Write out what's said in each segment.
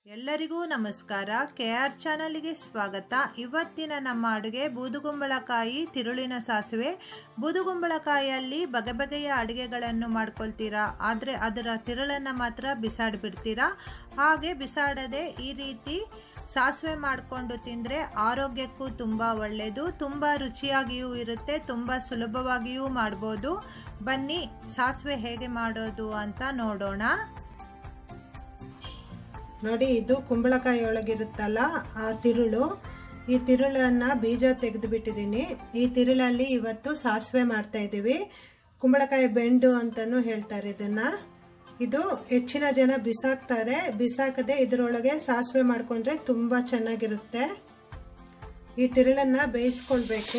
ಎಲ್ಲರಿಗೂ ನಮಸ್ಕಾರ K R ಚಾನಲ್ಗೆ ಸ್ವಾಗತ ಇವತ್ತಿನ ನಮ್ಮ ಅಡುಗೆ ಬೂದುಗುಂಬಳಕಾಯಿ ತಿರುಳಿನ ಸಾಸಿವೆ ಬೂದುಗುಂಬಳಕಾಯಿಯಲ್ಲಿ ಬಗೆ ಬಗೆಯ ಅಡುಗೆಗಳನ್ನು ಮಾಡ್ಕೊಳ್ತೀರಾ ಆದರೆ ಅದರ ತಿರುಳನ್ನು ಮಾತ್ರ ಬಿಸಾಡಿಬಿಡ್ತೀರಾ ಹಾಗೆ ಬಿಸಾಡದೆ ಈ ರೀತಿ ಸಾಸಿವೆ ಮಾಡಿಕೊಂಡು ತಿಂದರೆ ಆರೋಗ್ಯಕ್ಕೂ ತುಂಬ ಒಳ್ಳೆಯದು ತುಂಬ ರುಚಿಯಾಗಿಯೂ ಇರುತ್ತೆ ತುಂಬ ಸುಲಭವಾಗಿಯೂ ಮಾಡ್ಬೋದು ಬನ್ನಿ ಸಾಸಿವೆ ಹೇಗೆ ಮಾಡೋದು ಅಂತ ನೋಡೋಣ ನೋಡಿ ಇದು ಕುಂಬಳಕಾಯಿ ಒಳಗಿರುತ್ತಲ್ಲ ಆ ತಿರುಳು ಈ ತಿರುಳನ್ನ ಬೀಜ ತೆಗೆದು ಬಿಟ್ಟಿದ್ದೀನಿ ಈ ತಿರುಳಲ್ಲಿ ಇವತ್ತು ಸಾಸಿವೆ ಮಾಡ್ತಾ ಇದ್ದೀವಿ ಕುಂಬಳಕಾಯಿ ಬೆಂಡು ಅಂತಾನು ಹೇಳ್ತಾರೆ ಇದನ್ನ ಇದು ಹೆಚ್ಚಿನ ಜನ ಬಿಸಾಕ್ತಾರೆ ಬಿಸಾಕದೆ ಇದರೊಳಗೆ ಸಾಸಿವೆ ಮಾಡ್ಕೊಂಡ್ರೆ ತುಂಬಾ ಚೆನ್ನಾಗಿರುತ್ತೆ ಈ ತಿರುಳನ್ನ ಬೇಯಿಸ್ಕೊಳ್ಬೇಕು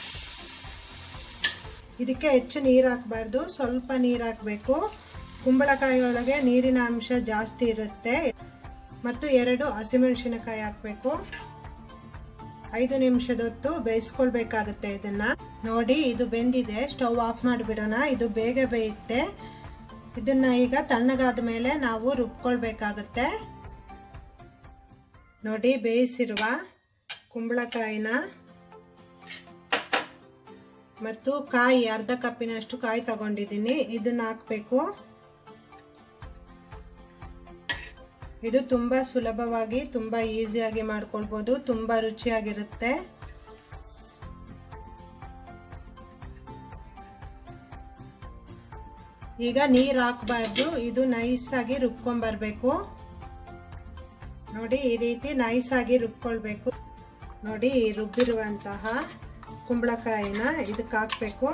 ಇದಕ್ಕೆ ಹೆಚ್ಚು ನೀರು ಹಾಕಬಾರ್ದು ಸ್ವಲ್ಪ ನೀರು ಹಾಕಬೇಕು ಕುಂಬಳಕಾಯಿ ಒಳಗೆ ನೀರಿನ ಅಂಶ ಜಾಸ್ತಿ ಇರುತ್ತೆ ಮತ್ತು ಎರಡು ಹಸಿಮೆಣಸಿನಕಾಯಿ ಹಾಕಬೇಕು ಐದು ನಿಮಿಷದೊತ್ತು ಬೇಯಿಸ್ಕೊಳ್ಬೇಕಾಗುತ್ತೆ ಇದನ್ನ ನೋಡಿ ಇದು ಬೆಂದಿದೆ ಸ್ಟವ್ ಆಫ್ ಮಾಡಿಬಿಡೋಣ ಇದು ಬೇಗ ಬೇಯುತ್ತೆ ಇದನ್ನ ಈಗ ತಣ್ಣಗಾದ ಮೇಲೆ ನಾವು ರುಬ್ಕೊಳ್ಬೇಕಾಗುತ್ತೆ ನೋಡಿ ಬೇಯಿಸಿರುವ ಕುಂಬಳಕಾಯಿನ ಮತ್ತು ಕಾಯಿ ಅರ್ಧ ಕಪ್ಪಿನಷ್ಟು ಕಾಯಿ ತಗೊಂಡಿದ್ದೀನಿ ಇದನ್ನ ಹಾಕಬೇಕು ಇದು ತುಂಬ ಸುಲಭವಾಗಿ ತುಂಬ ಈಸಿಯಾಗಿ ಮಾಡ್ಕೊಳ್ಬೋದು ತುಂಬ ರುಚಿಯಾಗಿರುತ್ತೆ ಈಗ ನೀರು ಹಾಕಬಾರ್ದು ಇದು ನೈಸಾಗಿ ರುಬ್ಕೊಂಬರ್ಬೇಕು ನೋಡಿ ಈ ರೀತಿ ನೈಸಾಗಿ ರುಬ್ಕೊಳ್ಬೇಕು ನೋಡಿ ರುಬ್ಬಿರುವಂತಹ ಕುಂಬಳಕಾಯಿನ ಇದಕ್ಕೆ ಹಾಕಬೇಕು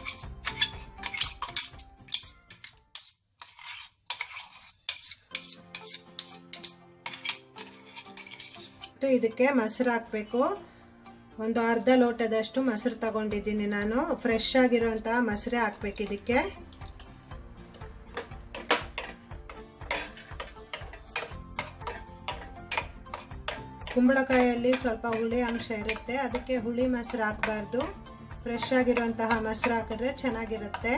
ಮತ್ತು ಇದಕ್ಕೆ ಮೊಸರು ಹಾಕಬೇಕು ಒಂದು ಅರ್ಧ ಲೋಟದಷ್ಟು ಮೊಸರು ತಗೊಂಡಿದ್ದೀನಿ ನಾನು ಫ್ರೆಶ್ ಆಗಿರುವಂತಹ ಮೊಸರೇ ಹಾಕ್ಬೇಕು ಇದಕ್ಕೆ ಕುಂಬಳಕಾಯಲ್ಲಿ ಸ್ವಲ್ಪ ಹುಳಿ ಅಂಶ ಇರುತ್ತೆ ಅದಕ್ಕೆ ಹುಳಿ ಮೊಸರು ಹಾಕಬಾರ್ದು ಫ್ರೆಶ್ ಆಗಿರುವಂತಹ ಮೊಸರು ಹಾಕಿದ್ರೆ ಚೆನ್ನಾಗಿರುತ್ತೆ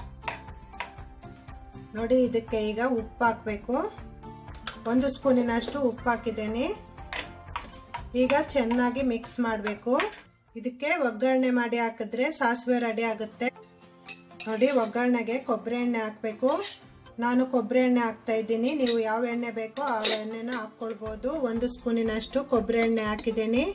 ನೋಡಿ ಇದಕ್ಕೆ ಈಗ ಉಪ್ಪು ಹಾಕಬೇಕು ಒಂದು ಸ್ಪೂನಿನಷ್ಟು ಉಪ್ಪು ಹಾಕಿದ್ದೇನೆ ಈಗ ಚೆನ್ನಾಗಿ ಮಿಕ್ಸ್ ಮಾಡಬೇಕು ಇದಕ್ಕೆ ಒಗ್ಗರಣೆ ಮಾಡಿ ಹಾಕಿದ್ರೆ ಸಾಸಿವೆ ರೆಡಿ ಆಗುತ್ತೆ ನೋಡಿ ಒಗ್ಗರಣೆಗೆ ಕೊಬ್ಬರಿ ಎಣ್ಣೆ ಹಾಕಬೇಕು ನಾನು ಕೊಬ್ಬರಿ ಎಣ್ಣೆ ಹಾಕ್ತಾ ಇದ್ದೀನಿ ನೀವು ಯಾವ ಎಣ್ಣೆ ಬೇಕೋ ಆ ಎಣ್ಣೆನ ಹಾಕ್ಕೊಳ್ಬೋದು ಒಂದು ಸ್ಪೂನಿನಷ್ಟು ಕೊಬ್ಬರಿ ಎಣ್ಣೆ ಹಾಕಿದ್ದೀನಿ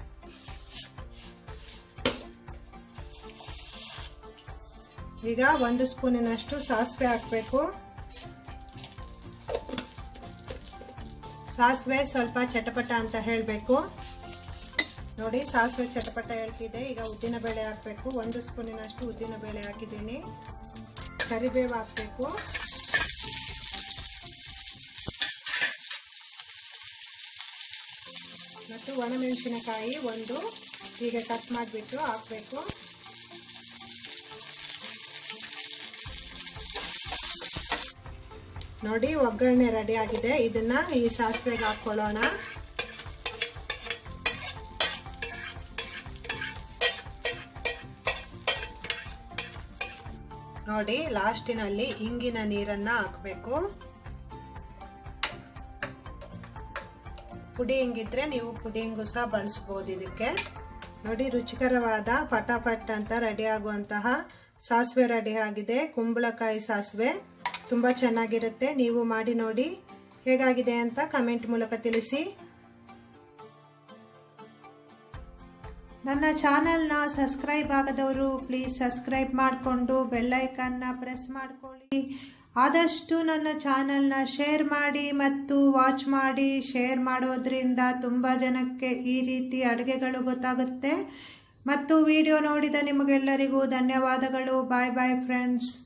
ಈಗ ಒಂದು ಸ್ಪೂನಿನಷ್ಟು ಸಾಸಿವೆ ಹಾಕಬೇಕು ಸಾಸಿವೆ ಸ್ವಲ್ಪ ಚಟಪಟ ಅಂತ ಹೇಳಬೇಕು ನೋಡಿ ಸಾಸಿವೆ ಚಟಪಟ ಹೇಳ್ತಿದೆ ಈಗ ಉದ್ದಿನ ಬೇಳೆ ಹಾಕಬೇಕು ಒಂದು ಸ್ಪೂನಿನಷ್ಟು ಉದ್ದಿನ ಬೇಳೆ ಹಾಕಿದ್ದೀನಿ ಕರಿಬೇವು ಹಾಕಬೇಕು ಮತ್ತು ಒಣಮೆಣಸಿನಕಾಯಿ ಒಂದು ಹೀಗೆ ಕಟ್ ಮಾಡಿಬಿಟ್ಟು ಹಾಕಬೇಕು ನೋಡಿ ಒಗ್ಗರಣೆ ರೆಡಿ ಆಗಿದೆ ಇದನ್ನ ಈ ಸಾಸಿವೆಗೆ ಹಾಕೊಳ್ಳೋಣ ನೋಡಿ ಲಾಸ್ಟಿನಲ್ಲಿ ಇಂಗಿನ ನೀರನ್ನ ಹಾಕಬೇಕು ಪುಡಿ ಹಿಂಗಿದ್ರೆ ನೀವು ಪುಡಿ ಹಿಂಗು ಸಹ ಬಳಸ್ಬೋದು ಇದಕ್ಕೆ ನೋಡಿ ರುಚಿಕರವಾದ ಫಟಾಫಟ್ ಅಂತ ರೆಡಿ ಆಗುವಂತಹ ಸಾಸಿವೆ ರೆಡಿ ಆಗಿದೆ ಕುಂಬಳಕಾಯಿ ಸಾಸಿವೆ ತುಂಬ ಚೆನ್ನಾಗಿರುತ್ತೆ ನೀವು ಮಾಡಿ ನೋಡಿ ಹೇಗಾಗಿದೆ ಅಂತ ಕಮೆಂಟ್ ಮೂಲಕ ತಿಳಿಸಿ ನನ್ನ ಚಾನಲ್ನ ಸಬ್ಸ್ಕ್ರೈಬ್ ಆಗದವರು ಪ್ಲೀಸ್ ಸಬ್ಸ್ಕ್ರೈಬ್ ಮಾಡಿಕೊಂಡು ಬೆಲ್ಲೈಕನ್ನ ಪ್ರೆಸ್ ಮಾಡ್ಕೊಳ್ಳಿ ಆದಷ್ಟು ನನ್ನ ಚಾನಲ್ನ ಶೇರ್ ಮಾಡಿ ಮತ್ತು ವಾಚ್ ಮಾಡಿ ಶೇರ್ ಮಾಡೋದ್ರಿಂದ ತುಂಬ ಜನಕ್ಕೆ ಈ ರೀತಿ ಅಡುಗೆಗಳು ಗೊತ್ತಾಗುತ್ತೆ ಮತ್ತು ವಿಡಿಯೋ ನೋಡಿದ ನಿಮಗೆಲ್ಲರಿಗೂ ಧನ್ಯವಾದಗಳು ಬಾಯ್ ಬಾಯ್ ಫ್ರೆಂಡ್ಸ್